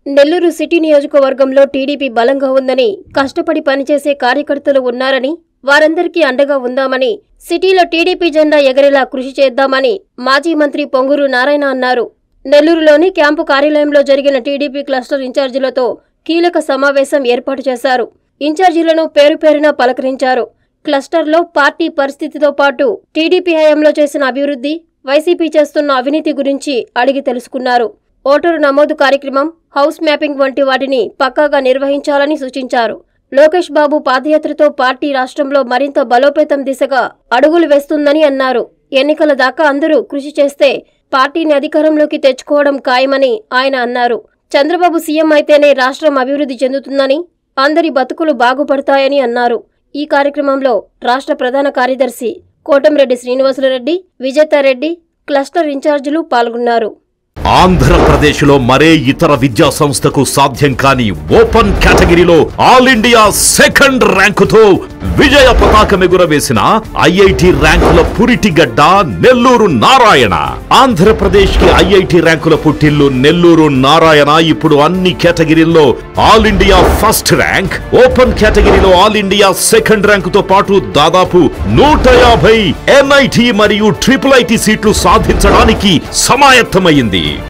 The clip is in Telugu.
నెల్లూరు సిటీ నియోజకవర్గంలో టీడీపీ బలంగా ఉందని కష్టపడి పనిచేసే కార్యకర్తలు ఉన్నారని వారందరికీ అండగా ఉందామని సిటీలో టీడీపీ జెండా ఎగరేలా కృషి చేద్దామని మాజీ మంత్రి పొంగూరు నారాయణ అన్నారు నెల్లూరులోని క్యాంపు కార్యాలయంలో జరిగిన టీడీపీ క్లస్టర్ ఇన్ఛార్జీలతో కీలక సమావేశం ఏర్పాటు చేశారు ఇన్ఛార్జీలను పేరు పేరున పలకరించారు క్లస్టర్లో పార్టీ పరిస్థితితో పాటు టీడీపీ హయాంలో చేసిన అభివృద్ధి వైసీపీ చేస్తున్న అవినీతి గురించి అడిగి తెలుసుకున్నారు ఓటరు నమోదు కార్యక్రమం హౌస్ మ్యాపింగ్ వంటి వాటిని పక్కాగా నిర్వహించాలని సూచించారు లోకేష్ బాబు పాదయాత్రతో పార్టీ రాష్ట్రంలో మరింత బలోపేతం దిశగా అడుగులు వేస్తుందని అన్నారు ఎన్నికల దాకా అందరూ కృషి చేస్తే పార్టీని అధికారంలోకి తెచ్చుకోవడం ఖాయమని ఆయన అన్నారు చంద్రబాబు సీఎం అయితేనే రాష్ట్రం అభివృద్ధి చెందుతుందని అందరి బతుకులు బాగుపడతాయని అన్నారు ఈ కార్యక్రమంలో రాష్ట్ర ప్రధాన కార్యదర్శి కోటంరెడ్డి శ్రీనివాసులరెడ్డి విజేతారెడ్డి క్లస్టర్ ఇన్ఛార్జీలు పాల్గొన్నారు ఆంధ్రప్రదేశ్లో మరే ఇతర విద్యా సంస్థకు సాధ్యం కాని ఓపెన్ కేటగిరీలో ఆల్ ఇండియా సెకండ్ ర్యాంకుతో విజయ పతాకం ఎగురవేసిన ఐఐటి ర్యాంకుల పురిటిగడ్డ నెల్లూరు నారాయణ ఆంధ్రప్రదేశ్ కి ఐఐటి ర్యాంకుల పుట్టిల్లు నెల్లూరు నారాయణ ఇప్పుడు అన్ని కేటగిరీల్లో all India first rank open కేటగిరీలో ఆల్ ఇండియా సెకండ్ ర్యాంకుతో పాటు దాదాపు నూట యాభై ఎన్ఐటి మరియు ట్రిపుల్ ఐటి సీట్లు సాధించడానికి సమాయత్తమైంది